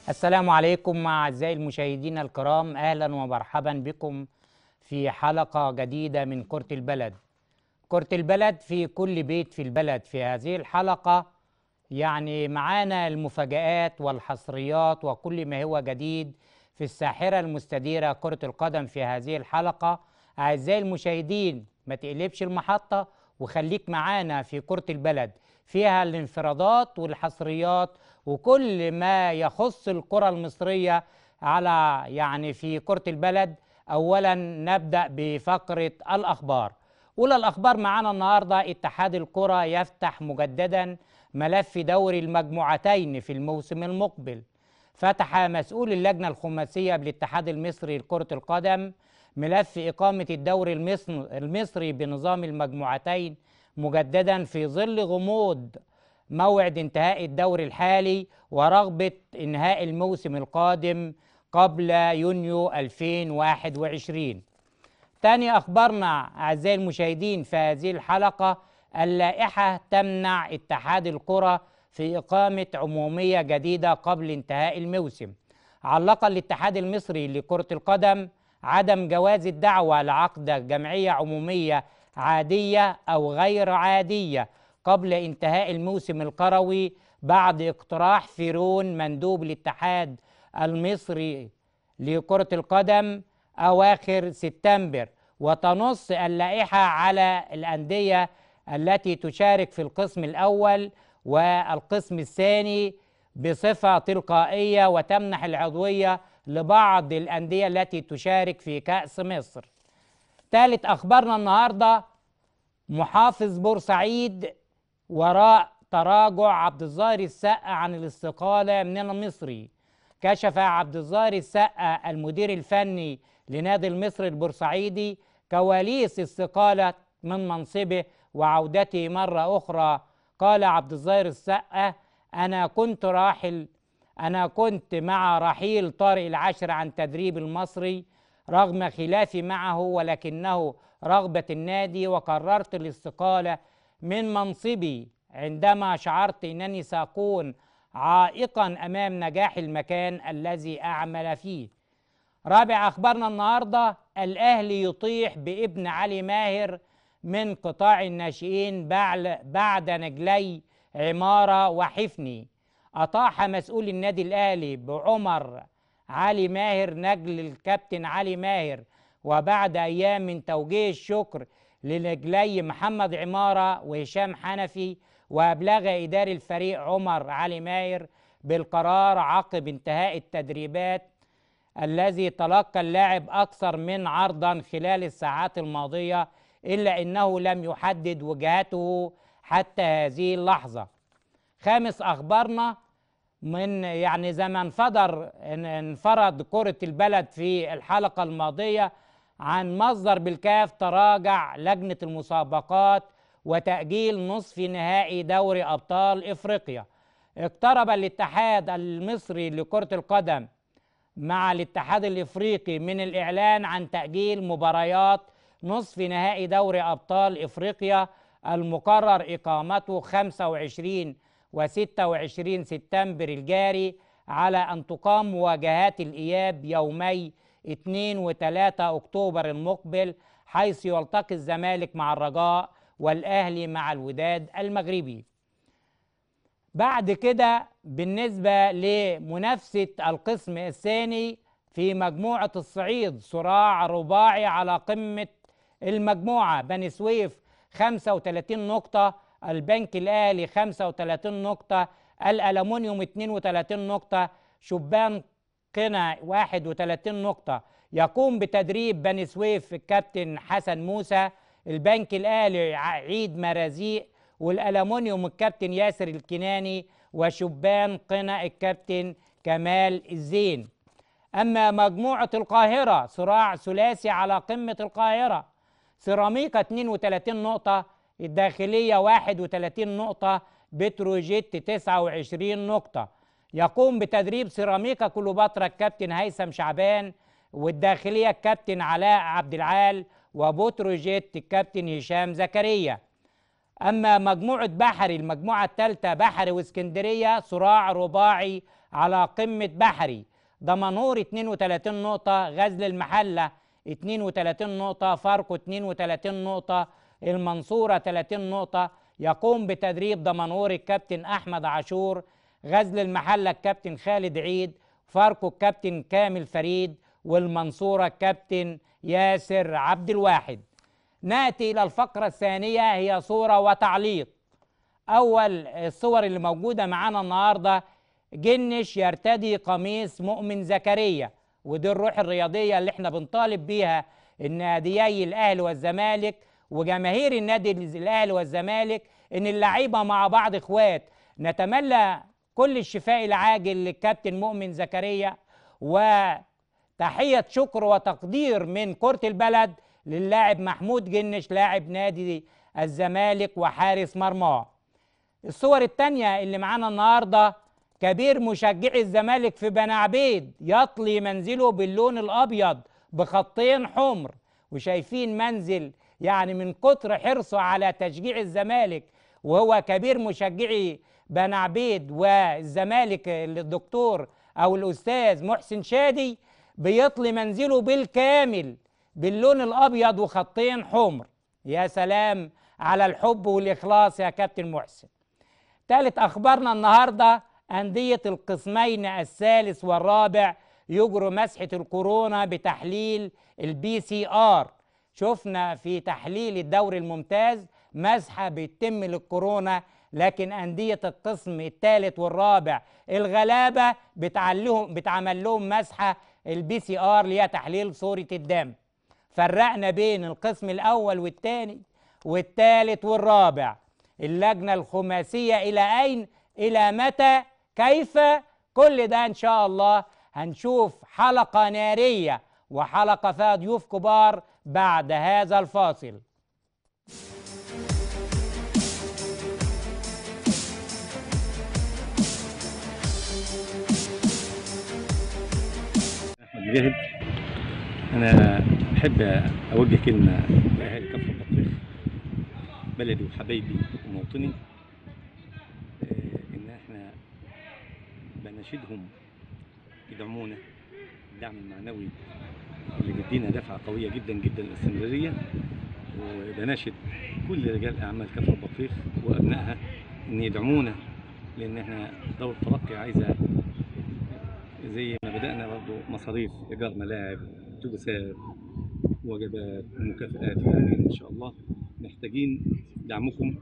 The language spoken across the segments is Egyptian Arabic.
السلام عليكم أعزائي المشاهدين الكرام أهلا ومرحبا بكم في حلقة جديدة من كرة البلد كرة البلد في كل بيت في البلد في هذه الحلقة يعني معانا المفاجآت والحصريات وكل ما هو جديد في الساحرة المستديرة كرة القدم في هذه الحلقة أعزائي المشاهدين ما تقلبش المحطة وخليك معانا في كرة البلد فيها الانفرادات والحصريات وكل ما يخص الكرة المصرية على يعني في كرة البلد أولا نبدأ بفقرة الأخبار أولى الأخبار معنا النهاردة اتحاد الكرة يفتح مجددا ملف دوري المجموعتين في الموسم المقبل فتح مسؤول اللجنة الخماسية بالاتحاد المصري لكرة القدم ملف إقامة الدوري المصري بنظام المجموعتين مجددا في ظل غموض موعد انتهاء الدوري الحالي ورغبة إنهاء الموسم القادم قبل يونيو 2021 تاني أخبارنا أعزائي المشاهدين في هذه الحلقة اللائحة تمنع اتحاد الكرة في إقامة عمومية جديدة قبل انتهاء الموسم علق الاتحاد المصري لكرة القدم عدم جواز الدعوة لعقد جمعية عمومية عادية أو غير عادية قبل انتهاء الموسم القروي بعد اقتراح فيرون مندوب الاتحاد المصري لكرة القدم أواخر سبتمبر وتنص اللائحة على الأندية التي تشارك في القسم الأول والقسم الثاني بصفة تلقائية وتمنح العضوية لبعض الأندية التي تشارك في كأس مصر ثالث أخبارنا النهاردة محافظ بورسعيد وراء تراجع عبد الظاهر السقا عن الاستقالة من المصري كشف عبد الظاهر السقا المدير الفني لنادي المصري البورسعيدي كواليس استقالة من منصبه وعودته مرة أخرى قال عبد الظاهر السقا أنا كنت راحل أنا كنت مع رحيل طارق العشر عن تدريب المصري رغم خلافي معه ولكنه رغبة النادي وقررت الاستقالة من منصبي عندما شعرت أنني سأكون عائقا أمام نجاح المكان الذي أعمل فيه رابع أخبارنا النهاردة الأهلي يطيح بابن علي ماهر من قطاع الناشئين بعد نجلي عمارة وحفني أطاح مسؤول النادي الأهلي بعمر علي ماهر نجل الكابتن علي ماهر وبعد أيام من توجيه الشكر لنجلي محمد عمارة وهشام حنفي وأبلغ إداري الفريق عمر علي ماهر بالقرار عقب انتهاء التدريبات الذي تلقى اللاعب أكثر من عرضا خلال الساعات الماضية إلا أنه لم يحدد وجهته حتى هذه اللحظة خامس أخبارنا من يعني زي ما انفضر انفرد كرة البلد في الحلقة الماضية عن مصدر بالكاف تراجع لجنة المسابقات وتأجيل نصف نهائي دوري أبطال إفريقيا اقترب الاتحاد المصري لكرة القدم مع الاتحاد الإفريقي من الإعلان عن تأجيل مباريات نصف نهائي دوري أبطال إفريقيا المقرر إقامته 25 و 26 سبتمبر الجاري على أن تقام مواجهات الإياب يومي 2 و 3 أكتوبر المقبل حيث يلتقي الزمالك مع الرجاء والأهلي مع الوداد المغربي بعد كده بالنسبة لمنافسة القسم الثاني في مجموعة الصعيد صراع رباعي على قمة المجموعة بني سويف 35 نقطة البنك الأهلي 35 نقطة الألمونيوم 32 نقطة شبان قنا 31 نقطة يقوم بتدريب بني سويف الكابتن حسن موسى البنك الأهلي عيد مرازيق والألمونيوم الكابتن ياسر الكناني وشبان قنا الكابتن كمال الزين أما مجموعة القاهرة صراع ثلاثي على قمة القاهرة سيراميكا 32 نقطة الداخلية 31 نقطة بتروجيت 29 نقطة يقوم بتدريب سيراميكا كليوباترا الكابتن هيثم شعبان والداخلية الكابتن علاء عبد العال وبتروجيت الكابتن هشام زكريا أما مجموعة بحري المجموعة الثالثة بحري واسكندرية صراع رباعي على قمة بحري دمنهور 32 نقطة غزل المحلة 32 نقطة فاركو 32 نقطة المنصورة 30 نقطة يقوم بتدريب دمنهور الكابتن أحمد عاشور غزل المحلة الكابتن خالد عيد فاركو الكابتن كامل فريد والمنصورة الكابتن ياسر عبد الواحد ناتي الى الفقره الثانيه هي صوره وتعليق اول الصور اللي موجوده معانا النهارده جنش يرتدي قميص مؤمن زكريا ودي الروح الرياضيه اللي احنا بنطالب بيها الناديي الاهلي والزمالك وجماهير النادي الاهلي والزمالك ان اللعيبه مع بعض اخوات نتمنى كل الشفاء العاجل للكابتن مؤمن زكريا وتحيه شكر وتقدير من كره البلد للاعب محمود جنش لاعب نادي الزمالك وحارس مرماه الصور التانية اللي معانا النهاردة كبير مشجعي الزمالك في بني عبيد يطلي منزله باللون الأبيض بخطين حمر وشايفين منزل يعني من كتر حرصه على تشجيع الزمالك وهو كبير مشجعي بني عبيد والزمالك الدكتور أو الأستاذ محسن شادي بيطلي منزله بالكامل باللون الابيض وخطين حمر يا سلام على الحب والاخلاص يا كابتن محسن ثالث اخبارنا النهارده انديه القسمين الثالث والرابع يجروا مسحه الكورونا بتحليل البي سي ار شفنا في تحليل الدوري الممتاز مسحه بيتم للكورونا لكن انديه القسم الثالث والرابع الغلابه بتعلهم بتعمل لهم مسحه البي سي ار اللي هي تحليل صوره الدم فرقنا بين القسم الأول والثاني والثالث والرابع اللجنة الخماسية إلى أين إلى متى كيف كل ده إن شاء الله هنشوف حلقة نارية وحلقة فيها ضيوف كبار بعد هذا الفاصل احمد مجاهد انا احب اوجه كلمه لاهالي كفر البطيخ بلدي وحبايبي وموطني آه، ان احنا بناشدهم يدعمونا الدعم المعنوي اللي بيدينا دفعه قويه جدا جدا للاستمراريه وبناشد كل رجال اعمال كفر البطيخ وابنائها ان يدعمونا لان احنا دوله ترقي عايزه زي ما بدأنا برضه مصاريف إيجار ملاعب اتوبيسات وجبات ومكافآت يعني إن شاء الله محتاجين دعمكم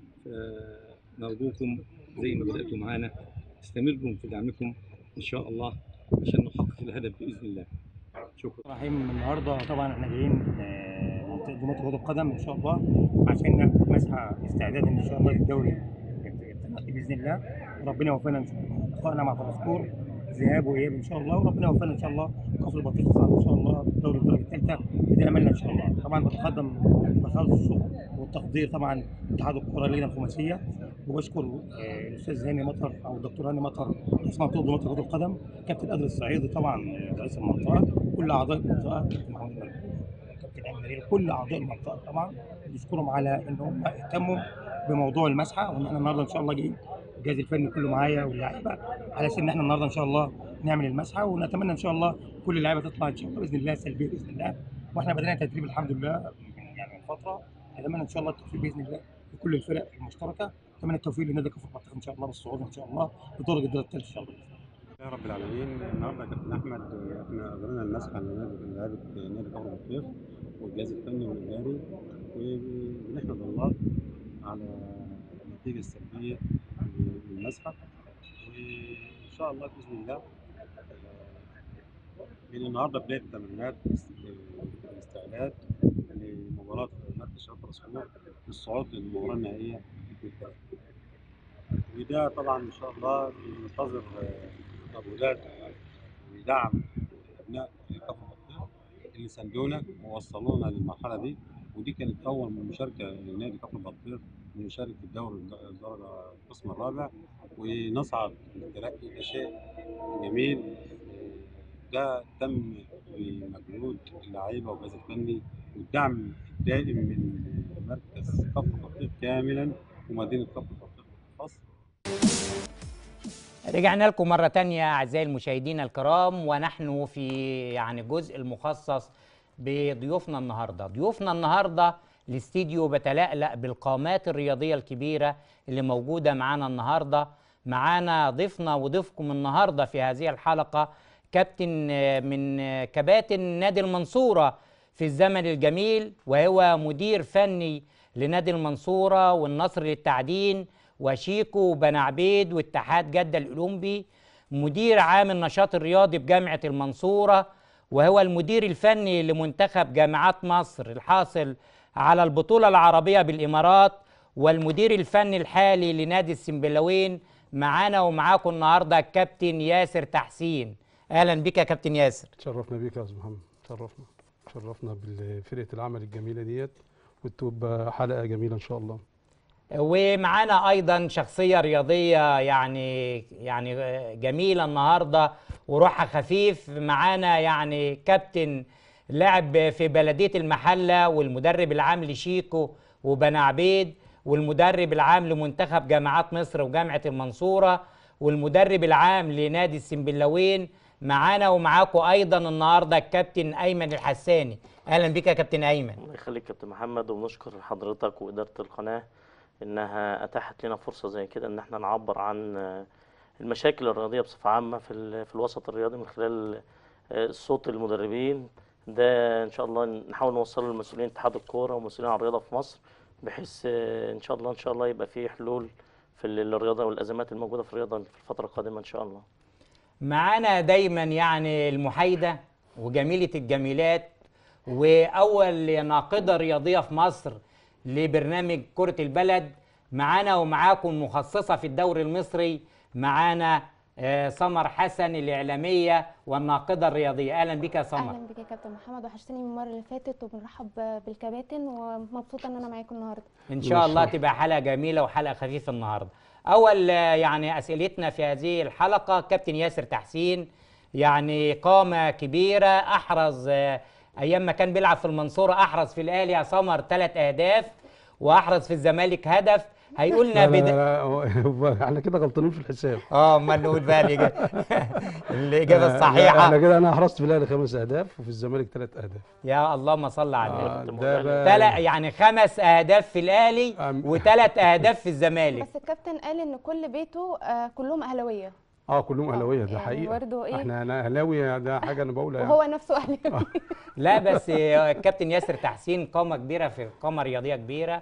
نرجوكم زي ما بدأتوا معانا استمروا في دعمكم إن شاء الله عشان نحقق الهدف بإذن الله شكرا رحيم النهارده طبعا احنا جايين آه، منطقه جمهوريه كره القدم ان شاء الله عشان ناخد مسحه استعداد ان شاء الله للدوري التنقي باذن الله وربنا يوفقنا ان شاء الله لقائنا مع فرسكور ذهاب واياب ان شاء الله وربنا يوفقنا ان شاء الله كفر البطيخ يصعد ان شاء الله دوري الدرجه الثالثه ده املنا ان شاء الله طبعا بتقدم بخالص الشكر والتقدير طبعا اتحاد الكره اللجنه الخماسيه وبشكر آه، الاستاذ هاني مطر او الدكتور هاني مطر رئيس منطقه جمهوريه كره القدم كابتن قادر الصعيدي طبعا آه، رئيس المنطقه كل اعضاء المنطقه كابتن محمود الملك كابتن ايمن نبيل كل اعضاء المنطقه طبعا بشكرهم على ان هم اهتموا بموضوع المسحه وان احنا النهارده ان شاء الله جايين الجهاز الفني كله معايا واللعيبه على اساس ان احنا النهارده ان شاء الله نعمل المسحه ونتمنى ان شاء الله كل اللعيبه تطلع ان شاء الله باذن الله سلبيه باذن الله واحنا بدانا تدريب الحمد لله من- يعني من فتره اتمنى ان شاء الله التوفيق باذن الله لكل الفرق المشتركه اتمنى التوفيق لنادي كفر البطيخ ان شاء الله بالصعود ان شاء الله لدرجه الدرجه الثالثه ان شاء الله يا رب العالمين النهارده يا كابتن احمد احنا اجرينا المسح على نادي لعيبه نادي كفر البطيخ والجهاز الفني والاداري وبنحمد الله على النتيجه السلبيه للمسحه وان شاء الله باذن الله من النهارده بدايه التمرينات الاستعداد لمباراه مركز شرف الاسبوع للصعود للمباراه النهائيه للدوري. وده طبعا ان شاء الله بننتظر آه، مجهودات ودعم ابناء كفر البطيخ اللي ساندونا ووصلونا للمرحله دي ودي كانت اول مشاركه لنادي كفر البطيخ نشارك في الدوري الدرجه القسم الرابع ونصعد للترقي ده شيء جميل ده تم بمجهود اللعيبه والجهاز الفني والدعم الدائم من مركز كفر البطيخ كاملا ومدينه كفر البطيخ بالخاص رجعنا لكم مرة تانية أعزائي المشاهدين الكرام ونحن في يعني جزء المخصص بضيوفنا النهاردة ضيوفنا النهاردة الاستديو بتلألأ بالقامات الرياضية الكبيرة اللي موجودة معانا النهاردة معانا ضيفنا وضيفكم النهاردة في هذه الحلقة كابتن آه، من آه، كباتن نادي المنصورة في الزمن الجميل وهو مدير فني لنادي المنصورة والنصر للتعدين وشيكو وبن عبيد واتحاد جدة الأولمبي مدير عام النشاط الرياضي بجامعة المنصورة وهو المدير الفني لمنتخب جامعات مصر الحاصل على البطولة العربية بالإمارات والمدير الفني الحالي لنادي السنبلاوين معانا ومعاكم النهارده الكابتن ياسر تحسين اهلا بك يا كابتن ياسر تشرفنا بيك يا استاذ محمد تشرفنا تشرفنا بفرقه العمل الجميله ديت وتبقى حلقه جميله ان شاء الله ومعانا ايضا شخصيه رياضيه يعني يعني جميله النهارده وروحها خفيف معانا يعني كابتن لعب في بلديه المحله والمدرب العام لشيكو وبن عبيد والمدرب العام لمنتخب جامعات مصر وجامعه المنصوره والمدرب العام لنادي السنبلاوين معانا ومعاكم ايضا النهارده الكابتن ايمن الحساني اهلا بك يا كابتن ايمن الله يخليك كابتن محمد وبنشكر حضرتك وإدارة القناة إنها أتاحت لنا فرصة زي كده إن احنا نعبر عن آه، المشاكل الرياضية بصفة عامة في, ال- في الوسط الرياضي من خلال آه، صوت المدربين ده إن شاء الله نحاول نوصله لمسؤولين اتحاد الكورة ومسؤولين عن الرياضة في مصر بحيث آه، إن شاء الله إن شاء الله يبقى فيه حلول في ال- الرياضة والأزمات الموجودة في الرياضة في الفترة القادمة إن شاء الله معانا دايما يعني المحايدة وجميلة الجميلات وأول ناقدة رياضية في مصر لبرنامج كرة البلد معانا ومعاكم مخصصة في الدوري المصري معانا آه، سمر حسن الإعلامية والناقدة الرياضية أهلا بك يا سمر اهلا بك يا كابتن محمد وحشتني من المره اللي فاتت وبنرحب بالكباتن ومبسوطه ان انا معاكم النهارده إن شاء الله تبقى حلقة جميلة وحلقة خفيفة النهاردة أول آه، يعني أسئلتنا في هذه الحلقة كابتن ياسر تحسين يعني قامة كبيرة أحرز آه، أيام ما كان بيلعب في المنصورة أحرز في الأهلي يا سمر ثلاث أهداف وأحرز في الزمالك هدف هيقولنا لا لا بدا... لا هو- احنا كده غلطانين في الحساب اه امال نقول بقى الإجابة الإجابة آه، لا، الصحيحة احنا كده انا حرصت في الاهلي خمس اهداف وفي الزمالك ثلاث اهداف يا اللهم صل على النبي آه، كنت ده مغالب. بقى- تلا يعني خمس أهداف في الأهلي أم- وثلاث أهداف في الزمالك بس الكابتن قال ان كل بيته آه، كلهم اهلاويه اه كلهم اهلاويه ده يعني حقيقه برضه إيه؟ احنا انا اهلاوي ده حاجه انا بقولها يعني. وهو نفسه اهلاوي لا بس الكابتن ياسر تحسين قامة كبيرة في قامة رياضية كبيرة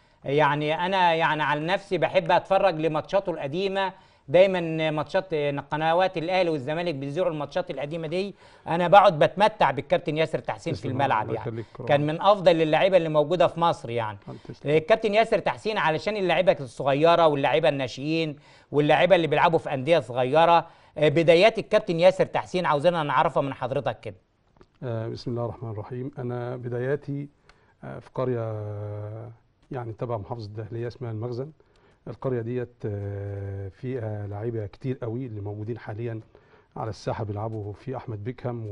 يعني أنا يعني عن نفسي بحب أتفرج لماتشاته القديمة دايما ماتشات قنوات الأهلي والزمالك بيذيعوا الماتشات القديمة دي أنا بقعد بتمتع بالكابتن ياسر تحسين في تسلم، الملعب الله يعني يخليك، كرم. كان من أفضل اللعيبة اللي موجودة في مصر يعني تسلم. الكابتن ياسر تحسين علشان اللعيبه الصغيره واللعيبه الناشئين واللعيبه اللي بيلعبوا في انديه صغيره آه، بدايات الكابتن ياسر تحسين عاوزينها نعرفها من حضرتك كده آه، بسم الله الرحمن الرحيم انا بداياتي آه، في قريه آه، يعني تبع محافظه الدهليه اسمها المخزن القريه ديت آه، فيها لعيبه كتير قوي اللي موجودين حاليا على الساحه بيلعبوا في احمد بيكهام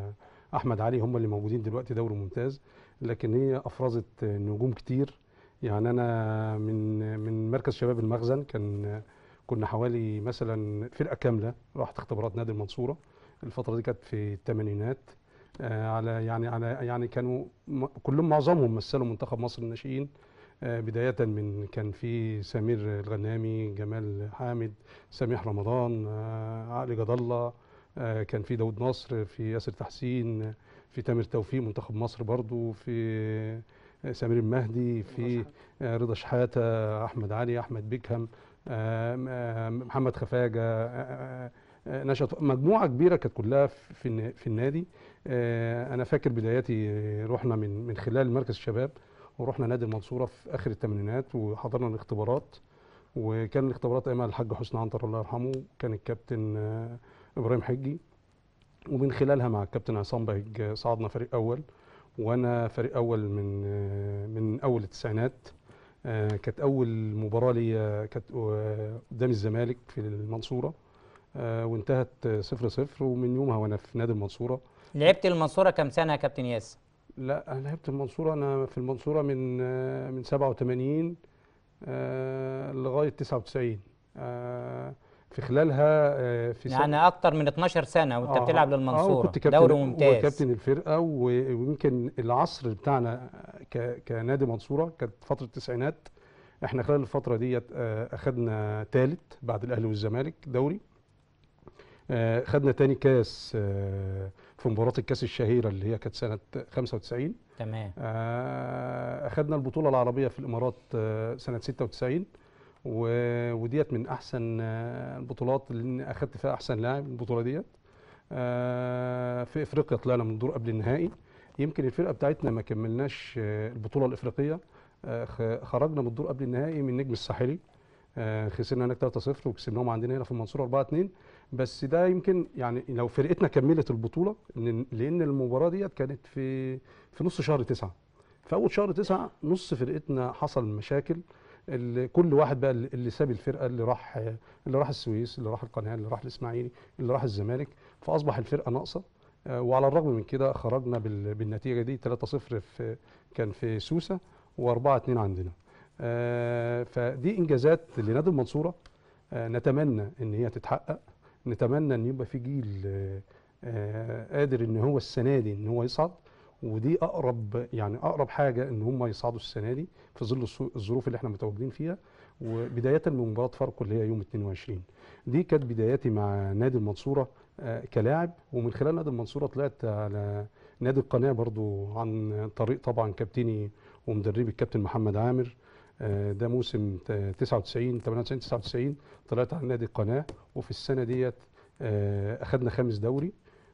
واحمد علي هم اللي موجودين دلوقتي دوري ممتاز لكن هي افرزت آه، نجوم كتير يعني انا من من مركز شباب المخزن كان كنا حوالي مثلا فرقه كامله راحت اختبارات نادي المنصوره الفتره دي كانت في الثمانينات آه، على يعني على يعني كانوا م- كلهم معظمهم مثلوا منتخب مصر الناشئين آه، بداية من كان في سمير الغنامي جمال حامد سميح رمضان آه، علي جد الله آه، كان في داود نصر في ياسر تحسين آه، في تامر توفيق منتخب مصر برضو في آه، سمير المهدي في آه، رضا شحاتة أحمد علي أحمد بيكهام آه، م- آه، محمد خفاجة آه، آه، نشط مجموعة كبيرة كانت كلها في في النا- في النادي آه، انا فاكر بداياتي آه، رحنا من من خلال مركز الشباب ورحنا نادي المنصوره في اخر الثمانينات وحضرنا الاختبارات وكان الاختبارات ايامها الحاج حسني عنتر الله يرحمه كان الكابتن آه، ابراهيم حجي ومن خلالها مع الكابتن عصام بهج آه، صعدنا فريق اول وانا فريق اول من آه، من اول التسعينات آه، كانت اول مباراه ليا كانت آه، قدام الزمالك في المنصوره آه، وانتهت آه، صفر صفر ومن يومها وانا في نادي المنصوره لعبت المنصوره كام سنه يا كابتن ياسر لا انا لعبت المنصوره انا في المنصوره من آه، من 87 آه، لغايه 99 آه، في خلالها آه، في سنة- يعني اكتر من 12 سنه وانت آه، بتلعب آه، للمنصوره وكنت كابتن دوري ممتاز وكابتن الفرقه و- ويمكن العصر بتاعنا ك- كنادي منصوره كانت فتره التسعينات احنا خلال الفتره ديت آه، اخدنا ثالث بعد الاهلي والزمالك دوري آه، خدنا تاني كاس آه، في مباراه الكاس الشهيره اللي هي كانت سنه 95 تمام آه، اخدنا البطوله العربيه في الامارات آه، سنه 96 و- وديت من احسن آه، البطولات اللي اخدت فيها احسن لاعب البطوله ديت آه، في افريقيا طلعنا من دور قبل النهائي يمكن الفرقه بتاعتنا ما كملناش آه، البطوله الافريقيه آه، خ- خرجنا من الدور قبل النهائي من النجم الساحلي آه، خسرنا هناك 3-0 وكسبناهم عندنا هنا في المنصوره 4-2 بس ده يمكن يعني لو فرقتنا كملت البطوله لان لأن المباراه ديت كانت في في نص شهر تسعة في اول شهر تسعة نص فرقتنا حصل مشاكل اللي كل واحد بقى اللي اللي ساب الفرقه اللي راح اللي راح السويس اللي راح القناه اللي راح الاسماعيلي اللي راح الزمالك فاصبح الفرقه ناقصه آه، وعلى الرغم من كده خرجنا بال- بالنتيجه دي 3-0 في كان في سوسه و4-2 عندنا آه، فدي انجازات لنادي المنصوره آه، نتمنى ان هي تتحقق نتمنى ان يبقى في جيل آه، آه، قادر ان هو السنه دي ان هو يصعد ودي اقرب يعني اقرب حاجه ان هم يصعدوا السنه دي في ظل الصو- الظروف اللي احنا متواجدين فيها وبدايه من مباراه فاركو اللي هي يوم 22 دي كانت بداياتي مع نادي المنصوره آه، كلاعب ومن خلال نادي المنصوره طلعت على نادي القناه برضو عن طريق طبعا كابتني ومدربي الكابتن محمد عامر آه، ده موسم ت- 99 98 99 طلعت على نادي القناه وفي السنه ديت آه، اخذنا خامس دوري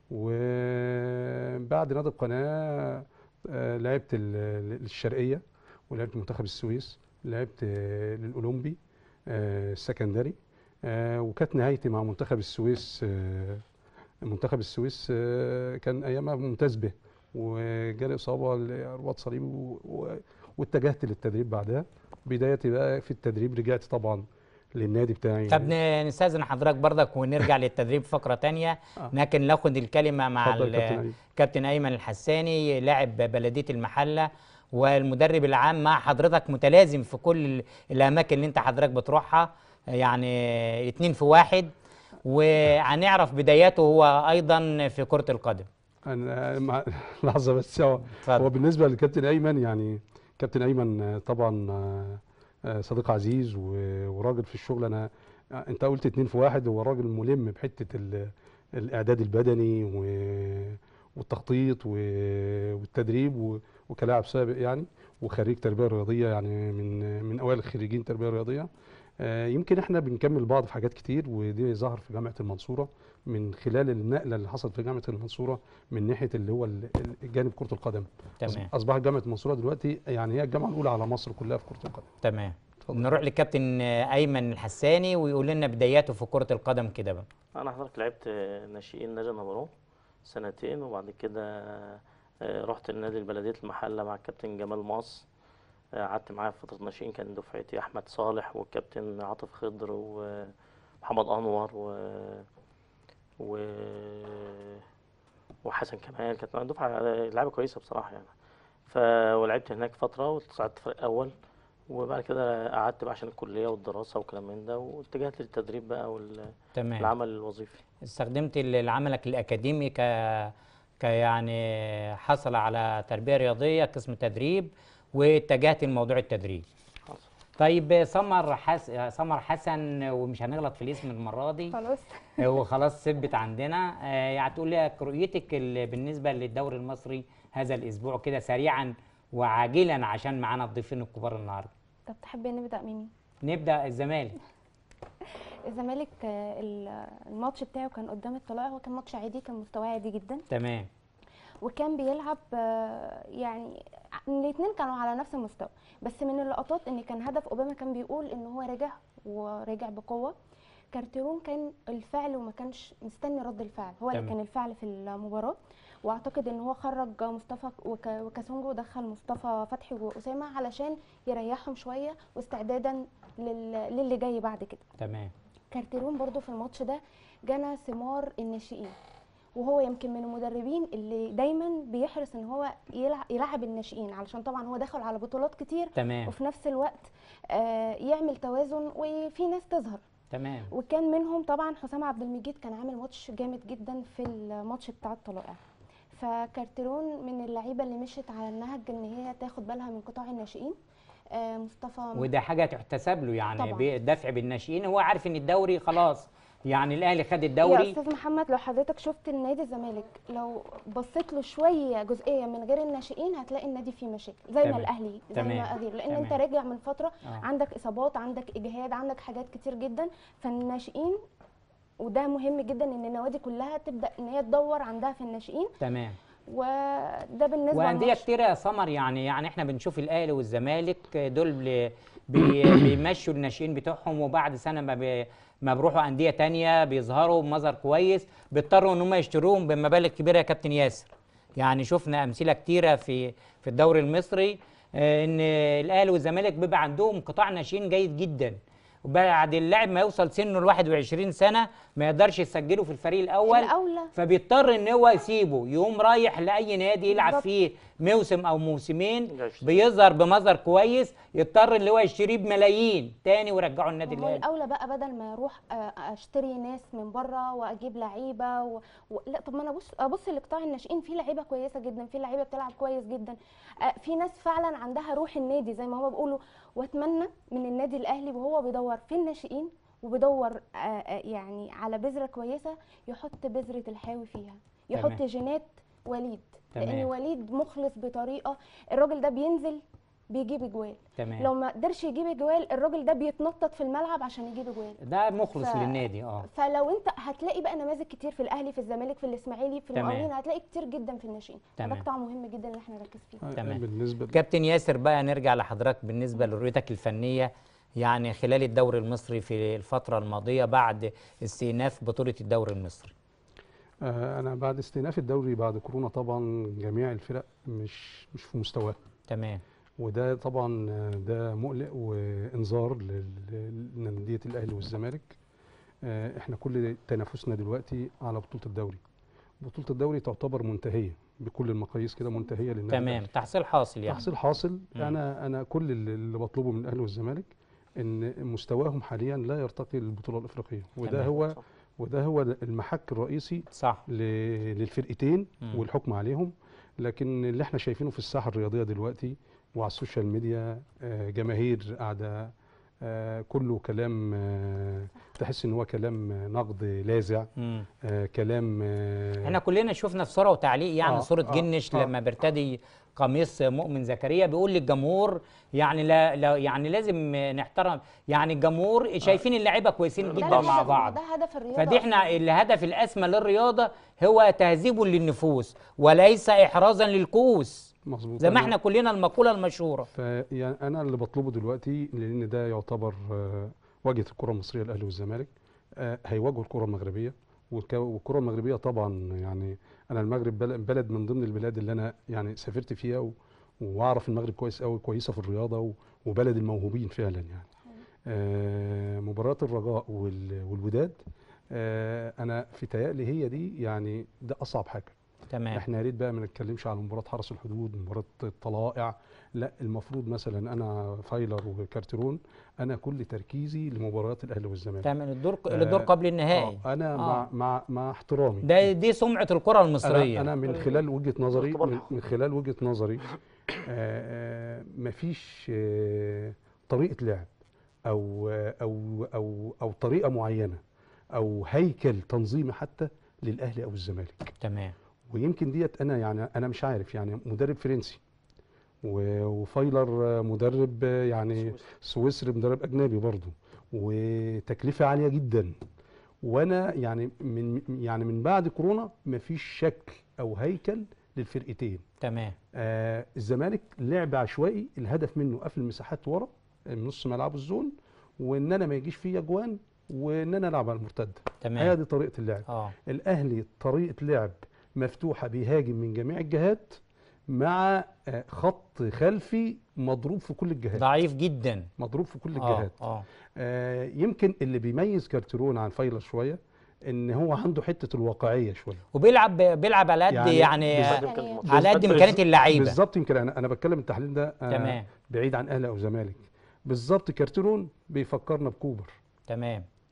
وبعد نادي القناه آه، لعبت ال- ال- الشرقيه ولعبت منتخب السويس لعبت آه، للاولمبي آه، السكندري آه، وكانت نهايتي مع منتخب السويس آه، منتخب السويس آه، كان ايامها ممتاز به وجالي اصابه لرباط صليبي و- و- واتجهت للتدريب بعدها بدايتي بقى في التدريب رجعت طبعا للنادي بتاعي طب ن- نستاذن حضرتك برضك ونرجع للتدريب فقره تانية آه. لكن ناخد الكلمه مع اتفضل يا ال- كابتن أيمن. كابتن ايمن الحساني لاعب بلديه المحله والمدرب العام مع حضرتك متلازم في كل ال- الاماكن اللي انت حضرتك بتروحها يعني اتنين في واحد وهنعرف بداياته هو ايضا في كره القدم انا مع لحظه بس هو اتفضل. هو بالنسبه للكابتن ايمن يعني كابتن ايمن آه، طبعا آه، آه، صديق عزيز و- وراجل في الشغل انا آه، انت قلت اتنين في واحد هو راجل ملم بحته ال- الاعداد البدني و- والتخطيط و- والتدريب و- وكلاعب سابق يعني وخريج تربيه رياضيه يعني من من اوائل الخريجين تربيه رياضيه آه، يمكن احنا بنكمل بعض في حاجات كتير ودي ظهر في جامعه المنصوره من خلال النقله اللي حصلت في جامعه المنصوره من ناحيه اللي هو ال- ال- جانب كره القدم أص- تمام اصبحت جامعه المنصوره دلوقتي يعني هي الجامعه الاولى على مصر كلها في كره القدم تمام اتفضل. نروح للكابتن ايمن الحساني ويقول لنا بداياته في كره القدم كده بقى انا حضرتك لعبت ناشئين نادي نمرون سنتين وبعد كده آه، رحت لنادي البلديه المحله مع الكابتن جمال ماص آه، قعدت معاه في فتره ناشئين كان دفعتي احمد صالح والكابتن عاطف خضر ومحمد انور و و وحسن كمال كانت معايا دفعه لعبه كويسه بصراحه يعني ف ولعبت هناك فتره وصعدت فريق اول وبعد كده قعدت بقى عشان الكليه والدراسه وكلام من ده واتجهت للتدريب بقى تمام والعمل الوظيفي استخدمت ال- عملك الاكاديمي ك ك يعني حصل على تربيه رياضيه قسم تدريب واتجهت لموضوع التدريب حصل. طيب سمر حس... سمر حسن ومش هنغلط في الاسم المره دي خلاص هو خلاص ثبت عندنا آه، يعني تقول لي رؤيتك ال- بالنسبه للدوري المصري هذا الاسبوع كده سريعا وعاجلا عشان معانا الضيفين الكبار النهارده طب تحب نبدا مين نبدا الزمالك الزمالك آه، ال- الماتش بتاعه كان قدام الطلائع هو كان ماتش عادي كان مستواه عادي جدا تمام وكان بيلعب آه، يعني الاثنين كانوا على نفس المستوى بس من اللقطات ان كان هدف اوباما كان بيقول ان هو رجع ورجع بقوه كارتيرون كان الفعل وما كانش مستني رد الفعل هو اللي تمام. كان الفعل في المباراه واعتقد ان هو خرج مصطفى وك- وكاسونجو ودخل مصطفى فتحي واسامه علشان يريحهم شويه واستعدادا لل- للي جاي بعد كده تمام كارتيرون برضو في الماتش ده جنى ثمار الناشئين وهو يمكن من المدربين اللي دايما بيحرص ان هو يلعب, يلعب الناشئين علشان طبعا هو دخل على بطولات كتير تمام وفي نفس الوقت آه، يعمل توازن وفي ناس تظهر تمام وكان منهم طبعا حسام عبد المجيد كان عامل ماتش جامد جدا في الماتش بتاع الطلائع فكارتيرون من اللعيبه اللي مشيت على النهج ان هي تاخد بالها من قطاع الناشئين آه، مصطفى وده حاجه تحتسب له يعني طبعاً. بالدفع بالناشئين هو عارف ان الدوري خلاص يعني الاهلي خد يا الدوري استاذ محمد لو حضرتك شفت النادي الزمالك لو بصيت له شويه جزئيه من غير الناشئين هتلاقي النادي فيه مشاكل زي تمام. ما الاهلي زي تمام. ما غير لان تمام. انت راجع من فتره آه. عندك اصابات عندك اجهاد عندك حاجات كتير جدا فالناشئين وده مهم جدا ان النوادي كلها تبدا ان هي تدور عندها في الناشئين تمام وده بالنسبه وانديه للماتش. كتيره يا سمر يعني يعني احنا بنشوف الاهلي والزمالك دول بي- بي- بيمشوا الناشئين بتوعهم وبعد سنه ما بي ما بيروحوا انديه تانية بيظهروا بمظهر كويس بيضطروا ان هم يشتروهم بمبالغ كبيره يا كابتن ياسر يعني شفنا امثله كتيره في في الدوري المصري آه، ان الاهلي والزمالك بيبقى عندهم قطاع ناشئين جيد جدا وبعد اللاعب ما يوصل سنه ال 21 سنه ما يقدرش يسجله في الفريق الاول الاولى فبيضطر ان هو يسيبه يقوم رايح لاي نادي يلعب بالظبط. فيه موسم او موسمين جايش. بيظهر بمظهر كويس يضطر اللي هو يشتريه بملايين تاني ويرجعه النادي ما هو الاهلي الاولى بقى بدل ما اروح آه، اشتري ناس من بره واجيب لعيبه و... و... لا طب ما انا ابص ابص لقطاع الناشئين في لعيبه كويسه جدا في لعيبه بتلعب كويس جدا آه، في ناس فعلا عندها روح النادي زي ما هو بيقولوا واتمنى من النادي الاهلي وهو بيدور في الناشئين وبيدور آه، آه، يعني على بذره كويسه يحط بذره الحاوي فيها يحط تمام. جينات وليد لان تمام. وليد مخلص بطريقه الراجل ده بينزل بيجيب اجوال تمام لو ما قدرش يجيب اجوال الراجل ده بيتنطط في الملعب عشان يجيب اجوال ده مخلص ف- للنادي اه فلو انت هتلاقي بقى نماذج كتير في الاهلي في الزمالك في الاسماعيلي في تمام. المقاولين هتلاقي كتير جدا في الناشئين تمام. ده قطاع مهم جدا ان احنا نركز فيه تمام. بالنسبه كابتن ياسر بقى نرجع لحضرتك بالنسبه لرؤيتك الفنيه يعني خلال الدوري المصري في الفتره الماضيه بعد استئناف بطوله الدوري المصري آه، انا بعد استئناف الدوري بعد كورونا طبعا جميع الفرق مش مش في مستواها تمام وده طبعا آه، ده مقلق وانذار لل- لأندية الاهلي والزمالك آه، احنا كل تنافسنا دلوقتي على بطولة الدوري بطولة الدوري تعتبر منتهية بكل المقاييس كده منتهية للنادي تمام الأهلي. تحصيل حاصل يعني تحصيل حاصل مم. انا انا كل اللي اللي بطلبه من الاهلي والزمالك ان مستواهم حاليا لا يرتقي للبطولة الافريقية وده تمام. هو وده هو المحك الرئيسي صح ل- للفرقتين مم. والحكم عليهم لكن اللي احنا شايفينه في الساحه الرياضيه دلوقتي وعلى السوشيال ميديا آه، جماهير قاعده آه، كله كلام آه، تحس ان هو كلام آه، نقد لاذع مم. آه، كلام آه، احنا كلنا شفنا في صوره وتعليق يعني آه، صوره آه، جنش آه. لما بيرتدي قميص مؤمن زكريا بيقول للجمهور يعني لا, لا يعني لازم نحترم يعني الجمهور شايفين اللعيبه كويسين ده جدا الهدف- مع بعض ده هدف الرياضه فدي احنا الهدف الاسمى للرياضه هو تهذيب للنفوس وليس احرازا للكؤوس مظبوط زي ما أنا- احنا كلنا المقوله المشهوره فيعني انا اللي بطلبه دلوقتي لان ده يعتبر آه، واجهه الكره المصريه الاهلي والزمالك آه، هيواجهوا الكره المغربيه والك- والكره المغربيه طبعا يعني انا المغرب بل- بلد من ضمن البلاد اللي انا يعني سافرت فيها و- واعرف المغرب كويس قوي كويسه في الرياضه و- وبلد الموهوبين فعلا يعني آه، مباراه الرجاء وال- والوداد آه، انا في تهيألي هي دي يعني ده اصعب حاجه تمام احنا يا ريت بقى ما نتكلمش على مباراه حرس الحدود مباراه الطلائع لا المفروض مثلا انا فايلر وكارترون انا كل تركيزي لمباريات الاهلي والزمالك تمام الدور آه، الدور قبل النهائي آه انا آه. مع مع مع احترامي ده دي سمعه الكره المصريه انا انا من خلال وجهه نظري اختبار من, من خلال وجهه نظري آه، آه، مفيش آه، طريقه لعب او او او او طريقه معينه او هيكل تنظيمي حتى للاهلي او الزمالك تمام ويمكن ديت انا يعني انا مش عارف يعني مدرب فرنسي و- وفايلر مدرب يعني سويسري مدرب اجنبي برضه وتكلفه عاليه جدا وانا يعني من يعني من بعد كورونا مفيش شكل او هيكل للفرقتين تمام آه الزمالك لعب عشوائي الهدف منه قفل المساحات ورا نص ملعب الزون وان انا ما يجيش فيا اجوان وان انا العب على المرتده هي تمام دي طريقه اللعب اه الاهلي طريقه لعب مفتوحه بيهاجم من جميع الجهات مع آه، خط خلفي مضروب في كل الجهات ضعيف جدا مضروب في كل اه الجهات اه آه يمكن اللي بيميز كارترون عن فايلر شويه ان هو عنده حته الواقعيه شويه وبيلعب بيلعب على قد يعني يعني, بالظبط يعني يمكن على قد بالظبط امكانيه اللعيبه بالظبط يمكن انا انا بتكلم التحليل ده آه تمام بعيد عن اهلي او زمالك بالظبط كارترون بيفكرنا بكوبر تمام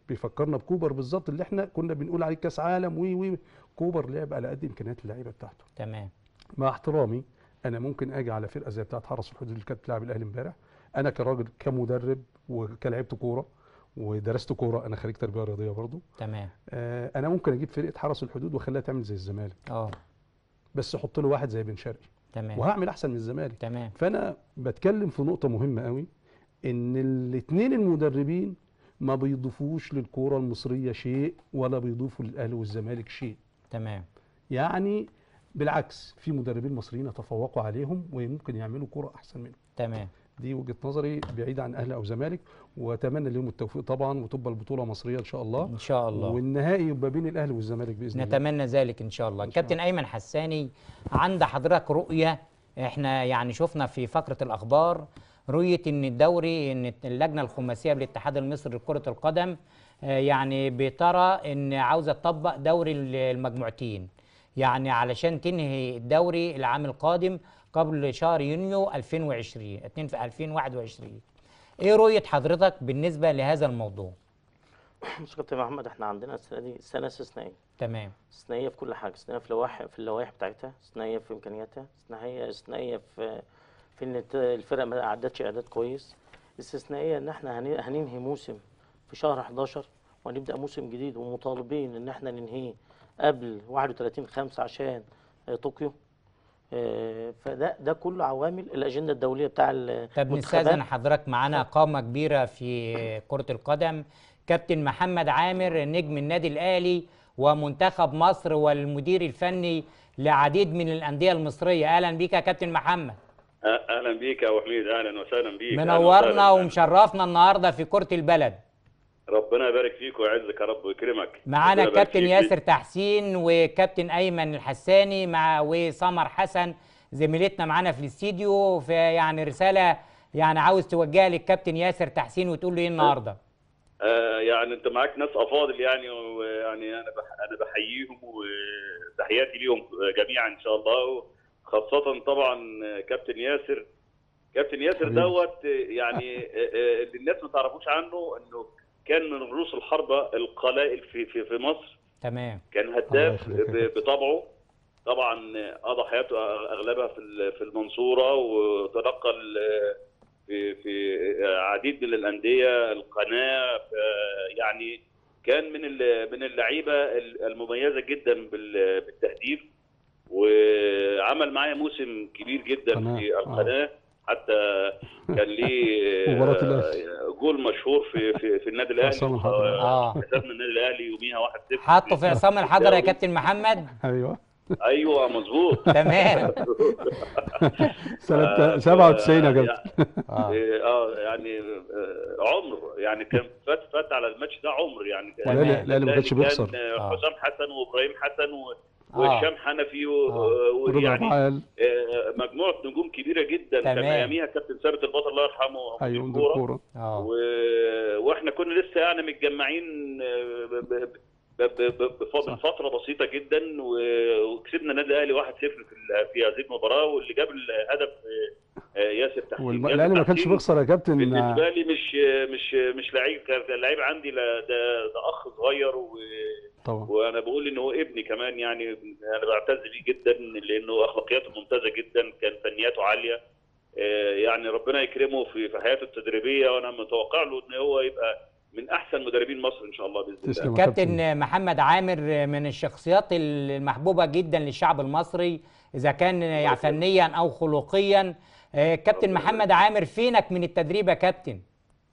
بيفكرنا بكوبر بالظبط اللي احنا كنا بنقول عليه كاس عالم وي وي كوبر لعب على قد امكانيات اللعيبه بتاعته تمام مع احترامي انا ممكن اجي على فرقه زي بتاعه حرس الحدود اللي كانت بتلعب الاهلي امبارح انا كراجل كمدرب وكلاعبت كوره ودرست كوره انا خريج تربيه رياضيه برضو تمام آه انا ممكن اجيب فرقه حرس الحدود واخليها تعمل زي الزمالك اه بس احط له واحد زي بن شرقي تمام وهعمل احسن من الزمالك تمام فانا بتكلم في نقطه مهمه قوي ان الاثنين المدربين ما بيضيفوش للكوره المصريه شيء ولا بيضيفوا للاهلي والزمالك شيء تمام يعني بالعكس في مدربين مصريين يتفوقوا عليهم وممكن يعملوا كوره احسن منهم تمام دي وجهه نظري بعيد عن اهلي او زمالك واتمنى لهم التوفيق طبعا وتبقى البطوله مصريه ان شاء الله ان شاء الله والنهائي يبقى بين الاهلي والزمالك باذن الله نتمنى ذلك ان شاء الله إن شاء كابتن ايمن حساني عند حضرتك رؤيه احنا يعني شفنا في فقره الاخبار رؤيه ان الدوري ان اللجنه الخماسيه بالاتحاد المصري لكره القدم آه، يعني بترى ان عاوزه تطبق دوري المجموعتين يعني علشان تنهي الدوري العام القادم قبل شهر يونيو 2020 اتنين في 2021 ايه رؤيه حضرتك بالنسبه لهذا الموضوع بص يا كابتن محمد احنا عندنا السنه دي سنه استثنائيه تمام استثنائيه في كل حاجه استثنائيه في اللوائح في اللوائح بتاعتها استثنائيه في امكانياتها استثنائيه استثنائيه في في ان الت- الفرق ما اعدتش اعداد كويس استثنائيه ان احنا هن- هننهي موسم في شهر 11 وهنبدا موسم جديد ومطالبين ان احنا ننهيه قبل 31 5 عشان آه، طوكيو آه، فده ده كله عوامل الاجنده الدوليه بتاع طب نستاذن المنتخبات حضرتك معانا قامة كبيرة في كرة القدم كابتن محمد عامر نجم النادي الأهلي ومنتخب مصر والمدير الفني لعديد من الأندية المصرية أهلا بيك يا كابتن محمد اهلا بيك يا ابو حميد اهلا وسهلا بيك أهلاً منورنا وسهلاً. ومشرفنا النهاردة في كرة البلد ربنا يبارك فيك ويعزك يا رب ويكرمك معانا ربنا يبارك الكابتن فيك. ياسر تحسين وكابتن أيمن الحساني مع وسمر حسن زميلتنا معانا في الاستديو في يعني رسالة يعني عاوز توجهها للكابتن ياسر تحسين وتقول له ايه النهارده آه يعني انت معاك ناس افاضل يعني ويعني انا بح انا بحييهم وتحياتي ليهم جميعا ان شاء الله خاصة طبعا كابتن ياسر كابتن ياسر حبيبي. دوت يعني آه، آه، اللي الناس ما تعرفوش عنه انه كان من رؤوس الحربة القلائل في في في مصر تمام كان الله هداف يخليك يا ب- بطبعه طبعا قضى حياته اغلبها في ال- في المنصوره وتنقل في في عديد من الانديه القناه ف- يعني كان من ال- من اللعيبه المميزه جدا بال- بالتهديف وعمل معايا موسم كبير جدا قناة، في آه. القناه حتى كان ليه مباراة الأهلي. جول مشهور في في, في النادي الاهلي عصام الحضري. اه كسبنا النادي الاهلي يوميها 1-0 حطه في عصام الحضر يا كابتن محمد ايوه ايوه مظبوط تمام سنه آه، 97 يا ف- كابتن اه إيه، اه يعني آه، عمر يعني كان فات فات على الماتش ده عمر يعني كان- تمام. الاهلي الأهلي ما كانش كان، بيخسر آه، آه. حسام حسن وابراهيم حسن و- آه. وهشام حنفي و- آه. و- ورضا ويعني عال آه، مجموعه نجوم كبيره جدا كان تمام. اياميها كابتن ثابت البطل الله يرحمه ايوه مدير مدير كورة. كوره اه و... واحنا كنا لسه يعني متجمعين آه، ب... ب... ب... ب... ب... بف- من فتره بسيطه جدا و... وكسبنا النادي الاهلي 1-0 في ال- في هذه المباراه واللي جاب الهدف آه، ياسر تحسين والم- ياسر الاهلي ما كانش تحسين بيخسر يا كابتن بالنسبه لي مش مش مش لعيب كان لعيب عندي لا ده ده اخ صغير و... طبعا وانا بقول ان هو ابني كمان يعني انا بعتز بيه جدا لانه اخلاقياته ممتازه جدا كان فنياته عاليه آه، يعني ربنا يكرمه في في حياته التدريبيه وانا متوقع له ان هو يبقى من احسن مدربين مصر ان شاء الله باذن الله تسلم يا كابتن كابتن محمد عامر من الشخصيات المحبوبة جدا للشعب المصري إذا كان يعني فنيا أو خلقيا آه، كابتن محمد عامر فينك من التدريب يا كابتن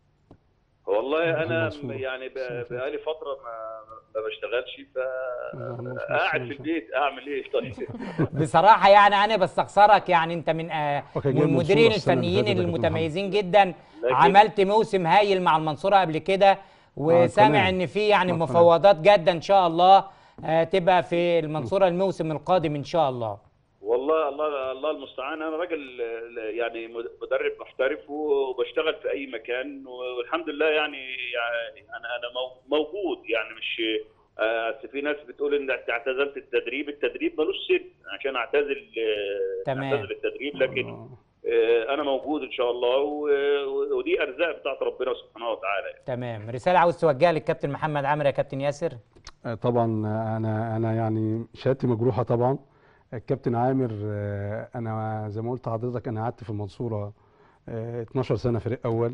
والله انا منصور. يعني ب- سنة بقالي فتره ما ما بشتغلش ف منصور. قاعد في البيت اعمل ايه طيب بصراحة يعني أنا بستخسرك يعني أنت من آه، وكان من جايب المديرين منصورة السنة اللي الفنيين فاتت يا كابتن المتميزين جدا لكن- عملت موسم هايل مع المنصورة قبل كده وسامع القناة. إن في يعني مع القناة. مفاوضات جادة إن شاء الله آه، تبقى في المنصورة الموسم القادم إن شاء الله والله الله الله المستعان انا راجل آه، يعني مدرب محترف وبشتغل في اي مكان والحمد لله يعني, يعني انا انا مو- موجود يعني مش آه، أصل في ناس بتقول ان أنت اعتزلت التدريب التدريب ملوش سن عشان اعتزل آه، تمام. اعتزل التدريب لكن آه. آه، انا موجود ان شاء الله و- و- ودي ارزاق بتاعت ربنا سبحانه وتعالى تمام رساله عاوز توجهها للكابتن محمد عامر يا كابتن ياسر آه، طبعا انا انا يعني شهادتي مجروحه طبعا الكابتن عامر آه، انا زي ما قلت لحضرتك انا قعدت في المنصوره آه، 12 سنه فريق اول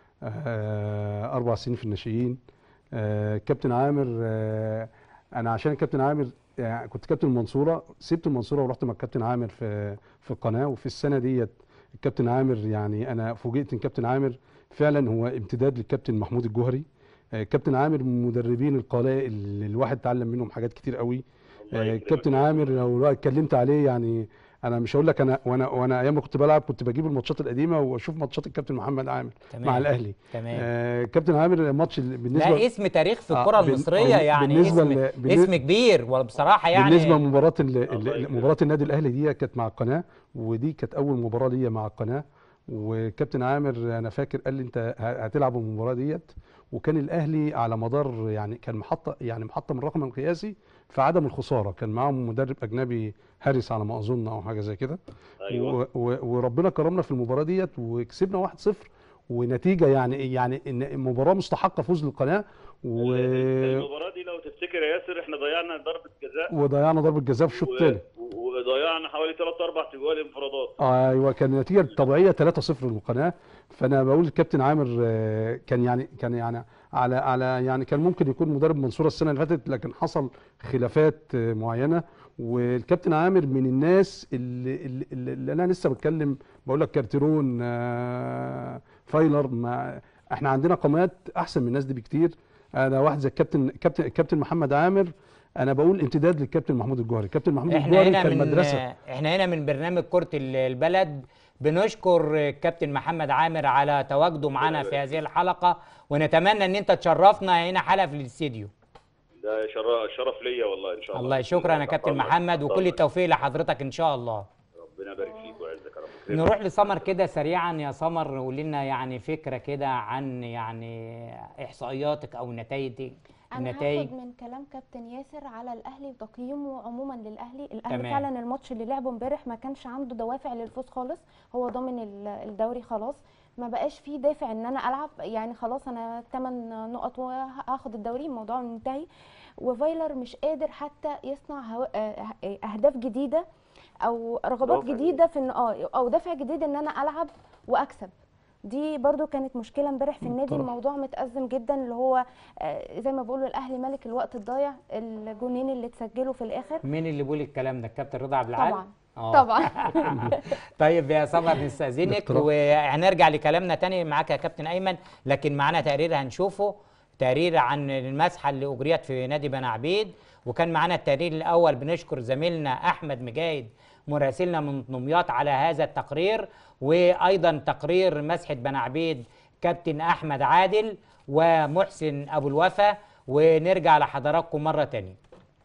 آه، اربع سنين في الناشئين آه، كابتن عامر آه، انا عشان الكابتن عامر يعني كنت كابتن المنصوره سبت المنصوره ورحت مع الكابتن عامر في في القناه وفي السنه ديت الكابتن عامر يعني انا فوجئت ان كابتن عامر فعلا هو امتداد للكابتن محمود الجوهري آه، كابتن عامر من المدربين القلائل اللي الواحد اتعلم منهم حاجات كتير قوي الله آه، يكرمك. كابتن عامر لو اتكلمت عليه يعني انا مش هقول لك انا وانا وانا ايام ما كنت بلعب كنت بجيب الماتشات القديمه واشوف ماتشات الكابتن محمد عامر تمام مع الاهلي تمام آه كابتن عامر ماتش ال- بالنسبه لا اسم تاريخ في آه، الكره بال- المصريه آه، يعني بالنسبة اسم ل- بالن- اسم كبير وبصراحه يعني بالنسبه لمباراه ال- الله ال- يكرمك. مباراه النادي الاهلي دي كانت مع القناه ودي كانت اول مباراه ليا مع القناه وكابتن عامر انا فاكر قال لي انت ه- هتلعب المباراه ديت وكان الاهلي على مدار يعني كان محطه يعني محطه من الرقم القياسي في عدم الخساره كان معاهم مدرب اجنبي هاريس على ما اظن او حاجه زي كده ايوه و- و- وربنا كرمنا في المباراه ديت وكسبنا 1-0 ونتيجه يعني يعني ان مباراه مستحقه فوز للقناه و... المباراه دي لو تفتكر يا ياسر احنا ضيعنا ضربه جزاء وضيعنا ضربه جزاء في الشوط الثاني و- وضيعنا حوالي ثلاث اربع تجوال انفرادات ايوه كان النتيجه الطبيعيه 3-0 للقناه فانا بقول الكابتن عامر آه، كان يعني كان يعني على على يعني كان ممكن يكون مدرب منصوره السنه اللي فاتت لكن حصل خلافات آه، معينه والكابتن عامر من الناس اللي, اللي, اللي انا لسه بتكلم بقول لك كارتيرون آه، فايلر ما احنا عندنا قامات احسن من الناس دي بكتير انا واحد زي الكابتن كابتن الكابتن محمد عامر انا بقول امتداد للكابتن محمود الجوهري الكابتن محمود احنا الجوهري هنا كان من مدرسه احنا هنا من برنامج كرة ال- البلد بنشكر الكابتن محمد عامر على تواجده معنا في هذه الحلقة ونتمنى ان انت تشرفنا هنا حلقة في الاستديو ده شرف شرف ليا والله ان شاء الله الله شكرا يا كابتن الله. محمد وكل الله. التوفيق لحضرتك ان شاء الله ربنا يبارك فيك ويعزك يا رب نروح لسمر كده سريعا يا سمر قول لنا يعني فكرة كده عن يعني احصائياتك او نتائجك انا النتائج هاخد من كلام كابتن ياسر على الاهلي وتقييمه عموما للاهلي الاهلي تمام. فعلا الماتش اللي لعبه امبارح ما كانش عنده دوافع للفوز خالص هو ضامن ال- الدوري خلاص ما بقاش فيه دافع ان انا العب يعني خلاص انا 8 نقط وهاخد الدوري الموضوع منتهي وفايلر مش قادر حتى يصنع هو- آه، اهداف جديده او رغبات دوافع جديده في ان اه او دافع جديد ان انا العب واكسب دي برضو كانت مشكله امبارح في النادي طبعا. الموضوع متأزم جدا اللي هو آه، زي ما بيقولوا الاهلي ملك الوقت الضايع الجونين اللي اتسجلوا في الاخر مين اللي بيقول الكلام ده الكابتن رضا عبد العال طبعا آه. طبعا طيب يا سمر نستأذنك باحترام. وهنرجع لكلامنا تاني معاك يا كابتن أيمن لكن معانا تقرير هنشوفه تقرير عن المسحة اللي أجريت في نادي بني عبيد وكان معانا التقرير الأول بنشكر زميلنا أحمد مجاهد مراسلنا من دمياط على هذا التقرير وأيضا تقرير مسحة بني عبيد كابتن أحمد عادل ومحسن أبو الوفا ونرجع لحضراتكم مرة تانية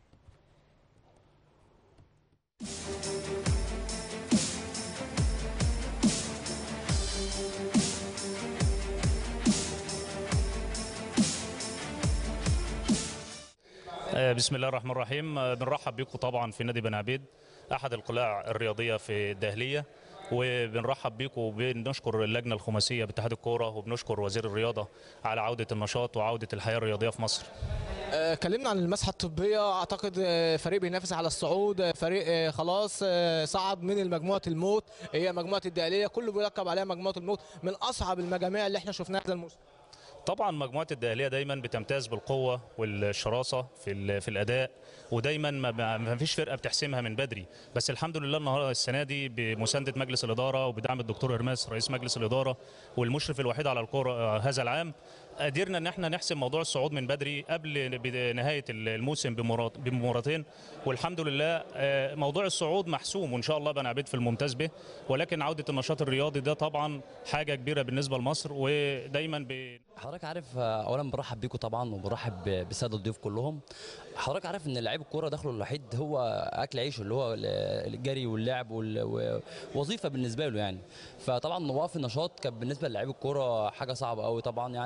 آه، بسم الله الرحمن الرحيم آه، بنرحب بكم طبعا في نادي بني عبيد احد القلاع الرياضيه في الدهليه وبنرحب بكم وبنشكر اللجنه الخماسيه باتحاد الكوره وبنشكر وزير الرياضه على عوده النشاط وعوده الحياه الرياضيه في مصر آه، اتكلمنا عن المسحه الطبيه اعتقد آه، فريق بينافس على الصعود آه، فريق آه، خلاص آه، صعد من المجموعه الموت هي مجموعه الدقليه كله بيركب عليها مجموعه الموت من اصعب المجاميع اللي احنا شفناها هذا الموسم طبعا مجموعه الدهليه دايما بتمتاز بالقوه والشراسه في ال- في الاداء ودايما ما- ما ما فيش فرقه بتحسمها من بدري بس الحمد لله النهارده السنه دي بمسانده مجلس الاداره وبدعم الدكتور هرماس رئيس مجلس الاداره والمشرف الوحيد على الكره آه، هذا العام قدرنا ان احنا نحسم موضوع الصعود من بدري قبل بد- نهايه الموسم بمرات- بمباراتين والحمد لله آه، موضوع الصعود محسوم وان شاء الله بني عبيد في الممتاز به ولكن عوده النشاط الرياضي ده طبعا حاجه كبيره بالنسبه لمصر ودايما ب... حضرتك عارف آه، اولا برحب بيكم طبعا وبرحب ب- بالساده الضيوف كلهم حضرتك عارف ان لعيب الكوره دخله الوحيد هو اكل عيشه اللي هو ال- الجري واللعب وال- ووظيفه بالنسبه له يعني فطبعا وقف النشاط كان بالنسبه للعيب الكوره حاجه صعبه قوي طبعا يعني و-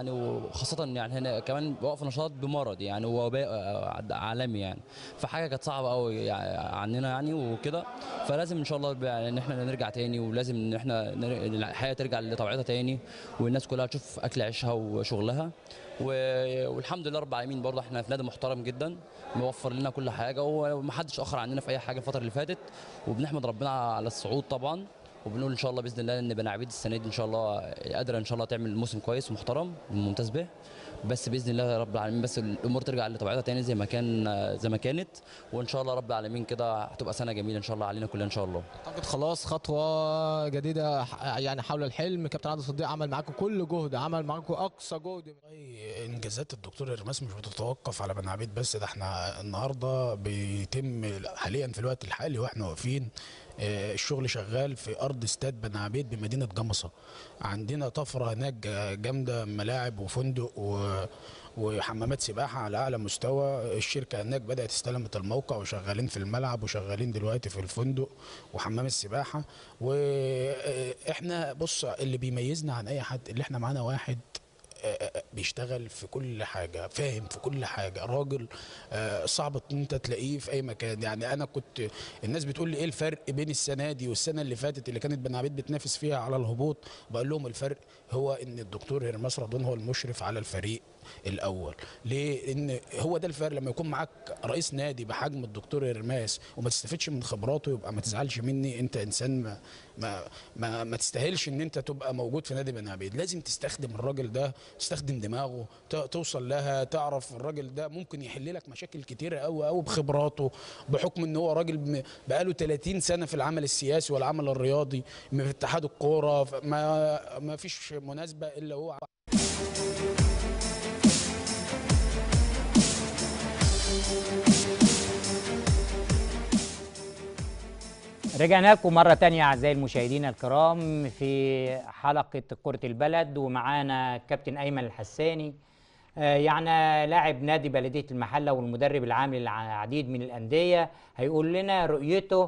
وخاصه يعني هنا كمان وقف نشاط بمرض يعني وباء آه، عالمي يعني فحاجه كانت صعبه قوي عننا يعني وكده فلازم ان شاء الله يعني ان احنا نرجع تاني ولازم ان احنا نر- الحياه ترجع لطبيعتها تاني والناس كلها تشوف اكل عيشها وشغلها و- والحمد لله رب العالمين برضه احنا في نادي محترم جدا موفر لنا كل حاجه ومحدش اخر عننا في اي حاجه الفتره اللي فاتت وبنحمد ربنا على الصعود طبعا وبنقول ان شاء الله باذن الله ان بني عبيد السنه دي ان شاء الله قادره ان شاء الله تعمل موسم كويس ومحترم ممتاز به بس باذن الله رب العالمين بس الامور ترجع لطبيعتها تاني زي ما كان زي ما كانت وان شاء الله رب العالمين كده هتبقى سنه جميله ان شاء الله علينا كلنا ان شاء الله اعتقد خلاص خطوه جديده ح- يعني حول الحلم كابتن عادل صديق عمل معاكم كل جهد عمل معاكم اقصى جهد انجازات الدكتور ارماس مش بتتوقف على بني عبيد بس ده احنا النهارده بيتم حاليا في الوقت الحالي واحنا واقفين آه، الشغل شغال في ارض استاد بني عبيد بمدينه جمصه عندنا طفره هناك جا- جامده ملاعب وفندق و وحمامات سباحة على أعلى مستوى الشركة هناك بدأت استلمت الموقع وشغالين في الملعب وشغالين دلوقتي في الفندق وحمام السباحة وإحنا بص اللي بيميزنا عن أي حد اللي إحنا معانا واحد بيشتغل في كل حاجة فاهم في كل حاجة راجل آه، صعب ان انت تلاقيه في اي مكان يعني انا كنت الناس بتقول لي ايه الفرق بين السنة دي والسنة اللي فاتت اللي كانت بن عبيد بتنافس فيها على الهبوط بقول لهم الفرق هو ان الدكتور هرماس رضوان هو المشرف على الفريق الاول ليه لان هو ده الفرق لما يكون معاك رئيس نادي بحجم الدكتور هرماس وما تستفدش من خبراته يبقى ما تزعلش مني انت انسان ما ما ما, ما تستاهلش ان انت تبقى موجود في نادي بن عبيد لازم تستخدم الراجل ده تستخدم دماغه ت- توصل لها تعرف الراجل ده ممكن يحل لك مشاكل كتيره قوي قوي بخبراته بحكم ان هو راجل م- بقاله 30 سنه في العمل السياسي والعمل الرياضي في اتحاد الكوره ف- ما ما فيش مناسبه الا هو رجعنا لكم مرة تانية أعزائي المشاهدين الكرام في حلقة كرة البلد ومعانا كابتن أيمن الحساني آه، يعني لاعب نادي بلدية المحلة والمدرب العام للعديد من الأندية هيقول لنا رؤيته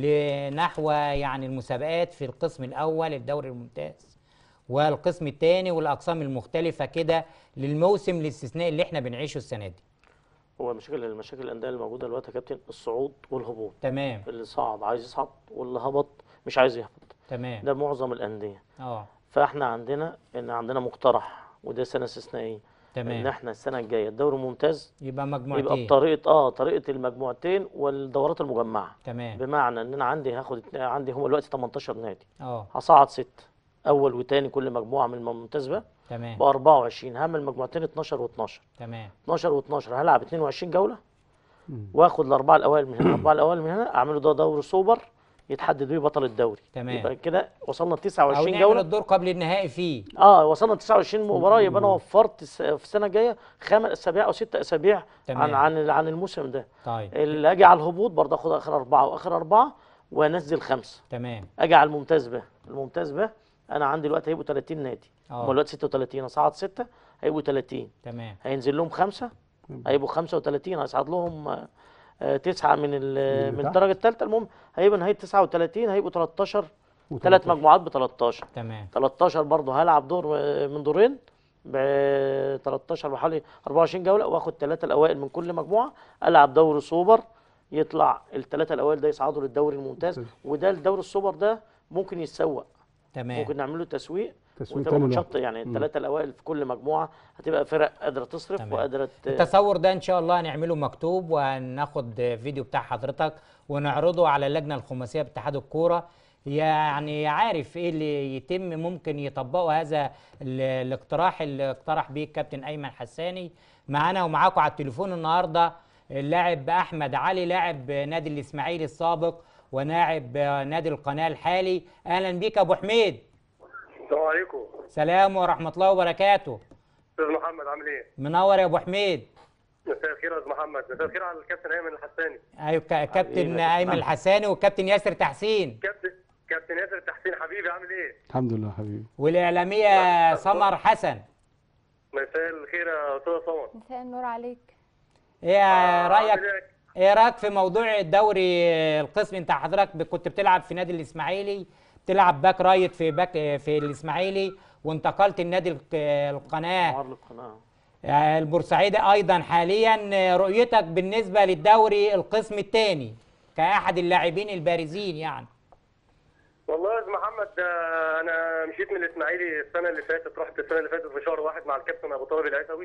لنحو يعني المسابقات في القسم الأول الدوري الممتاز والقسم الثاني والأقسام المختلفة كده للموسم الاستثنائي اللي احنا بنعيشه السنة دي هو المشاكل المشاكل الانديه اللي موجوده دلوقتي يا كابتن الصعود والهبوط تمام اللي صعد عايز يصعد واللي هبط مش عايز يهبط تمام ده معظم الانديه اه فاحنا عندنا ان عندنا مقترح وده سنه استثنائيه ان تمام احنا السنه الجايه الدوري الممتاز يبقى يبقى مجموعتين بطريقه اه طريقه المجموعتين والدورات المجمعه تمام بمعنى ان انا عندي هاخد اتنين- عندي هم دلوقتي 18 نادي اه هصعد ست اول وتاني كل مجموعه من الممتاز بقى تمام ب 24 هعمل مجموعتين 12 و12 تمام 12 و12 هلعب 22 جوله واخد الاربعه الاوائل من هنا الاربعه الاوائل من هنا اعمله ده دوري سوبر يتحدد بيه بطل الدوري تمام. يبقى كده وصلنا ل او 29 نعمل جوله الدور قبل النهائي فيه اه وصلنا ل 29 مباراه يبقى انا وفرت الس- في السنه الجايه خمس اسابيع او ست اسابيع تمام. عن عن عن الموسم ده طيب اللي اجي على الهبوط برضه اخد اخر اربعه واخر اربعه وانزل خمسه تمام اجي على الممتاز به الممتاز به انا عندي دلوقتي هيبقوا 30 نادي اه. هم دلوقتي 36 اصعد سته هيبقوا 30 تمام هينزل لهم خمسه هيبقوا 35 هيصعد لهم آه، آه، تسعه من ال- من من تحت. الدرجه الثالثه المهم هيبقى نهايه 39 هيبقوا 13 وتلاتة. ثلاث مجموعات ب 13 تمام 13 برضه هلعب دور آه، من دورين ب 13 بحوالي 24 جوله واخد ثلاثه الاوائل من كل مجموعه العب دوري سوبر يطلع الثلاثه الاوائل ده يصعدوا للدوري الممتاز ممتاز. وده الدوري السوبر ده ممكن يتسوق تمام ممكن نعمل له تسويق تسويق وتبقى تاني ماتشات لوحده. يعني مم. الثلاثه الاوائل في كل مجموعه هتبقى فرق قادره تصرف تمام. وقادره ت- التصور ده ان شاء الله هنعمله مكتوب وهناخد فيديو بتاع حضرتك ونعرضه على اللجنه الخماسيه باتحاد الكوره يعني عارف ايه اللي يتم ممكن يطبقوا هذا ال- الاقتراح اللي اقترح بيه الكابتن ايمن حساني معانا ومعاكم على التليفون النهارده اللاعب احمد علي لاعب نادي الاسماعيلي السابق ولاعب نادي القناه الحالي اهلا بيك يا ابو حميد السلام عليكم سلام ورحمه الله وبركاته استاذ محمد عامل ايه؟ منور يا ابو حميد مساء الخير يا استاذ محمد مساء الخير على الكابتن ايمن الحساني ايوه كا- كابتن حبيبي. ايمن الحساني والكابتن ياسر تحسين كابتن كابتن ياسر تحسين حبيبي عامل ايه؟ الحمد لله حبيبي والاعلاميه سمر حسن مساء الخير يا استاذ صمد مساء النور عليك ايه رايك عامل ايه؟ ايه رايك في موضوع الدوري القسم انت حضرتك ب- كنت بتلعب في نادي الاسماعيلي بتلعب باك رايت في باك في الاسماعيلي وانتقلت النادي الق- القناه معار القناه آه، البورسعيدي ايضا حاليا آه، رؤيتك بالنسبه للدوري القسم الثاني كاحد اللاعبين البارزين يعني والله يا استاذ محمد آه، انا مشيت من الاسماعيلي السنه اللي فاتت رحت السنه اللي فاتت في شهر واحد مع الكابتن ابو طالب العيسوي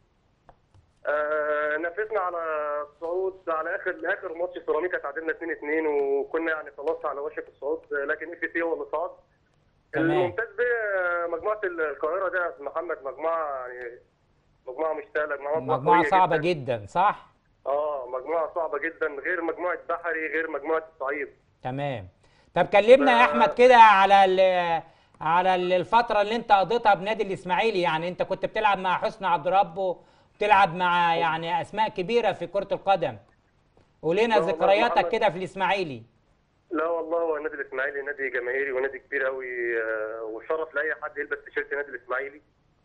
آه، نافسنا على الصعود على اخر اخر ماتش سيراميكا تعادلنا 2 2 وكنا يعني خلاص على وشك الصعود آه، لكن اف سي هو اللي صعد تمام. الممتاز ب- مجموعه القاهره ده يا استاذ محمد مجموعه يعني مجموعه مش سهله مجموعه مجموعه قوية صعبه جدا. جدا صح اه مجموعه صعبه جدا غير مجموعه بحري غير مجموعه الصعيد تمام طب كلمنا يا ف- احمد كده على ال- على ال- الفتره اللي انت قضيتها بنادي الاسماعيلي يعني انت كنت بتلعب مع حسني عبد ربه بتلعب مع يعني اسماء كبيره في كره القدم قول لنا لا والله ذكرياتك محمد. كده في الاسماعيلي لا والله هو النادي الاسماعيلي نادي جماهيري ونادي كبير قوي آه، وشرف لاي حد يلبس تيشيرت النادي الاسماعيلي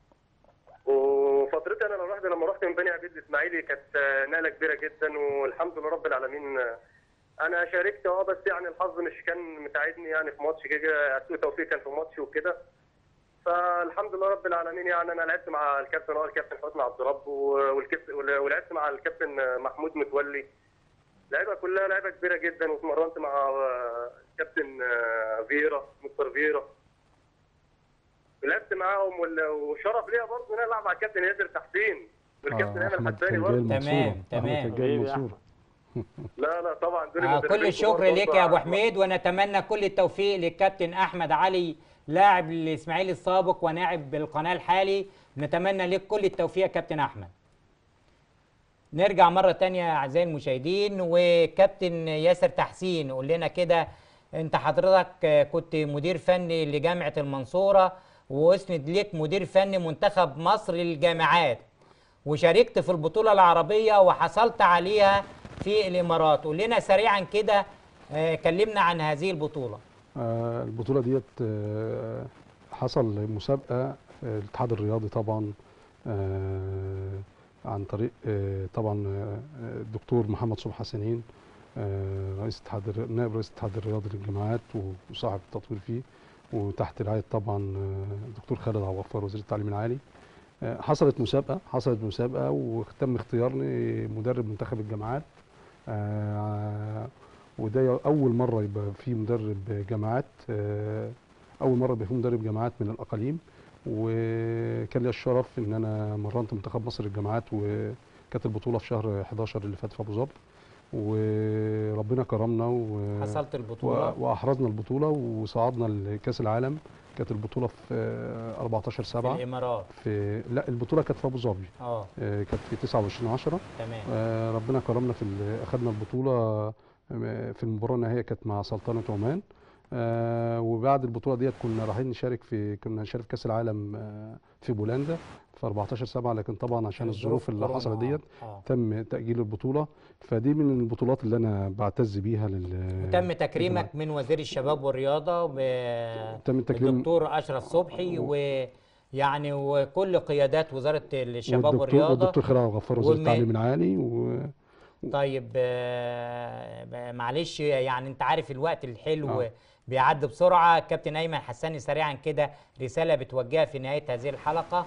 وفترتي انا لوحدي لما رحت من بني عبيد الاسماعيلي كانت آه، نقله كبيره جدا والحمد لله رب العالمين آه، انا شاركت اه بس يعني الحظ مش كان مساعدني يعني في ماتش كده سوء توفيق كان في ماتش وكده فالحمد لله رب العالمين يعني انا لعبت مع الكابتن اه الكابتن حسني عبد الرب والكابتن ولعبت مع الكابتن آه، محمود متولي لعيبه كلها لعيبه كبيره جدا واتمرنت مع آه، كابتن آه، فيرا مستر فيرا لعبت معاهم وال- وشرف ليا برضه ان انا العب مع الكابتن ياسر تحسين والكابتن آه، ايمن احمد حساني كان جاي برضه المنصوره تمام، تمام. احمد كان جاي حبيبي يا المنصوره لا لا طبعا دول آه مدربين كل الشكر كبار ليك برضه. يا ابو حميد ونتمنى كل التوفيق للكابتن احمد علي لاعب الاسماعيلي السابق وناعب بالقناه الحالي نتمنى لك كل التوفيق يا كابتن احمد نرجع مرة تانية أعزائي المشاهدين وكابتن ياسر تحسين قول لنا كده أنت حضرتك آه، كنت مدير فني لجامعة المنصورة وأسند ليك مدير فني منتخب مصر للجامعات وشاركت في البطولة العربية وحصلت عليها في الإمارات قول لنا سريعا كده آه، كلمنا عن هذه البطولة آه، البطولة ديت آه، حصل مسابقة آه، الاتحاد الرياضي طبعا آه، عن طريق آه، طبعا آه، الدكتور محمد صبحي حسنين آه، رئيس اتحاد الر- نائب رئيس الاتحاد الرياضي للجامعات وصاحب التطوير فيه وتحت رعاية طبعا آه، الدكتور خالد عبد الغفار وزير التعليم العالي آه، حصلت مسابقة حصلت مسابقة وتم اختيارني مدرب منتخب الجامعات آه، وده أول مرة يبقى في مدرب جامعات آه، أول مرة يبقى في مدرب جامعات من الأقاليم وكان لي الشرف إن أنا مرنت منتخب مصر للجامعات وكانت البطولة في شهر 11 اللي فات في أبو ظبي وربنا كرمنا و... حصلت و... البطولة وأحرزنا البطولة وصعدنا لكأس العالم كانت البطولة في آه، 14 في 7 الإمارات في لا البطولة كانت في أبو ظبي اه آه، كانت في 29 10 تمام آه، ربنا كرمنا في ال- اخدنا البطوله آه، في المباراه النهائيه كانت مع سلطنه عمان آه، وبعد البطوله ديت كنا رايحين نشارك في كنا نشارك في كاس العالم آه، في بولندا في 14 7 لكن طبعا عشان الظروف اللي كورونا، حصلت ديت آه، آه. تم تاجيل البطوله فدي من البطولات اللي انا بعتز بيها لل وتم تكريمك من وزير الشباب والرياضة ب... تم التكريم الدكتور أشرف صبحي ويعني وكل قيادات وزارة الشباب والدكتور والرياضة والدكتور خالد عبد الغفار وزير والم- التعليم العالي و... طيب آه، ب- معلش يعني انت عارف الوقت الحلو آه. بيعدي بسرعة كابتن أيمن حساني سريعا كده رسالة بتوجهها في نهاية هذه الحلقة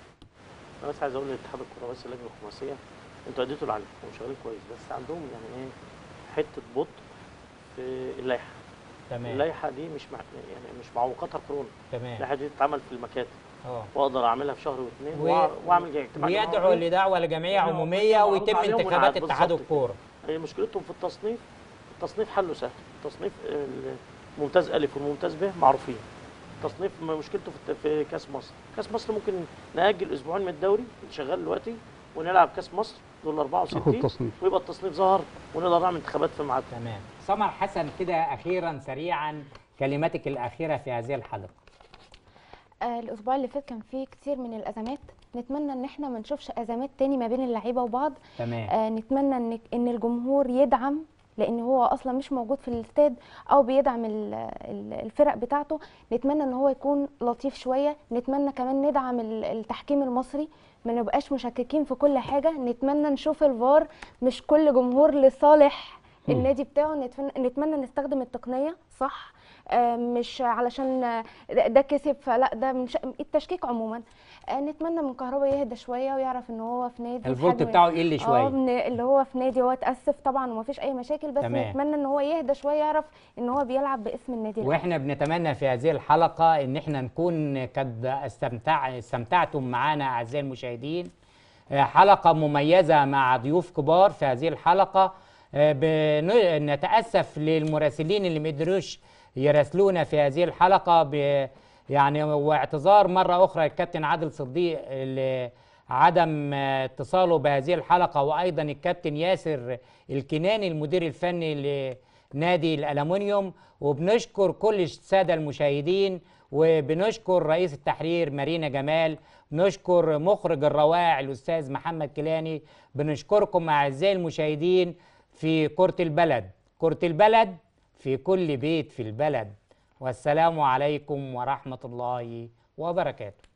انا بس عايز اقول لاتحاد الكوره بس اللجنه الخماسيه انتوا اديتوا اللي عليكم وشغالين كويس بس عندهم يعني ايه حته بطء في اللائحه تمام اللائحه دي مش مع يعني مش معوقاتها كورونا تمام اللائحه دي تتعمل في المكاتب اه واقدر اعملها في شهر واثنين و- وأع- واعمل اجتماع ويدعو جماعي. لدعوة لجمعية أيوة، عمومية معروض ويتم عليهم انتخابات بالظبط اتحاد كده. الكورة هي مشكلتهم في التصنيف التصنيف حله سهل التصنيف الممتاز الف والممتاز ب معروفين التصنيف م- مشكلته في الت- في كاس مصر كاس مصر ممكن ناجل اسبوعين من الدوري اللي شغال دلوقتي ونلعب كاس مصر دول ناخد 64 تصنيف ويبقى التصنيف ظهر ونقدر نعمل انتخابات في ميعادها تمام سمر حسن كده أخيرا سريعا كلماتك الأخيرة في هذه الحلقة آه، الاسبوع اللي فات كان فيه كتير من الازمات نتمنى ان احنا ما نشوفش ازمات تاني ما بين اللعيبه وبعض تمام آه، نتمنى ان ان الجمهور يدعم لان هو اصلا مش موجود في الاستاد او بيدعم ال- ال- الفرق بتاعته نتمنى ان هو يكون لطيف شويه نتمنى كمان ندعم ال- التحكيم المصري ما نبقاش مشككين في كل حاجه نتمنى نشوف الفار مش كل جمهور لصالح مم. النادي بتاعه نتفن- نتمنى نستخدم التقنيه صح آه، مش علشان آه، ده ده كسب فلا ده مش التشكيك عموما آه، نتمنى من كهربا يهدى شويه ويعرف ان هو في نادي الفولت بحجم- بتاعه يقل شوية. اه من- اللي هو في نادي هو اتاسف طبعا ومفيش اي مشاكل بس تمام. نتمنى ان هو يهدى شويه يعرف ان هو بيلعب باسم النادي الأهلي. واحنا بنتمنى في هذه الحلقه ان احنا نكون قد استمتع استمتعتم معنا اعزائي المشاهدين آه، حلقه مميزه مع ضيوف كبار في هذه الحلقه آه، بن- نتاسف للمراسلين اللي ما قدروش يراسلونا في هذه الحلقه ب يعني واعتذار مره اخرى الكابتن عادل صديق لعدم آه، اتصاله بهذه الحلقه وايضا الكابتن ياسر الكناني المدير الفني لنادي الالومنيوم وبنشكر كل الساده المشاهدين وبنشكر رئيس التحرير مارينا جمال بنشكر مخرج الروائع الاستاذ محمد كيلاني بنشكركم اعزائي المشاهدين في كرة البلد كرة البلد في كل بيت في البلد والسلام عليكم ورحمة الله وبركاته